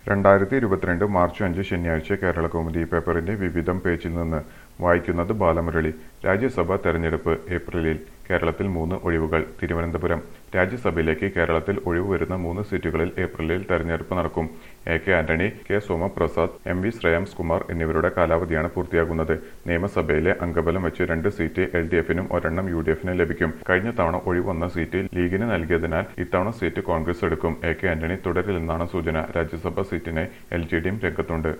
രണ്ടായിരത്തി ഇരുപത്തിരണ്ട് മാർച്ച് അഞ്ച് ശനിയാഴ്ച കേരള കൗമുദി പേപ്പറിന്റെ വിവിധം പേജിൽ നിന്ന് വായിക്കുന്നത് ബാലമുരളി രാജ്യസഭാ തെരഞ്ഞെടുപ്പ് ഏപ്രിലിൽ കേരളത്തിൽ മൂന്ന് ഒഴിവുകൾ തിരുവനന്തപുരം രാജ്യസഭയിലേക്ക് കേരളത്തിൽ ഒഴിവ് വരുന്ന മൂന്ന് സീറ്റുകളിൽ ഏപ്രിലിൽ തെരഞ്ഞെടുപ്പ് നടക്കും A K Antony K Somaprasad M V Shreyams Kumar എന്നിവരുടെ കാലാവധിയാണ് പൂർത്തിയാകുന്നത് നിയമസഭയിലെ അംഗബലം വെച്ച് രണ്ട് സീറ്റ് എൽ ഡി എഫിനും ഒരെണ്ണം യു ഡി എഫിനും ലഭിക്കും കഴിഞ്ഞ തവണ ഒഴിവ് വന്ന സീറ്റ് ലീഗിന് നൽകിയതിനാൽ ഇത്തവണ സീറ്റ് കോൺഗ്രസ് എടുക്കും എ കെ ആന്റണി തുടരില്ലെന്നാണ് സൂചന രാജ്യസഭാ സീറ്റിനായി എൽ ജെ ഡിയും രംഗത്തുണ്ട്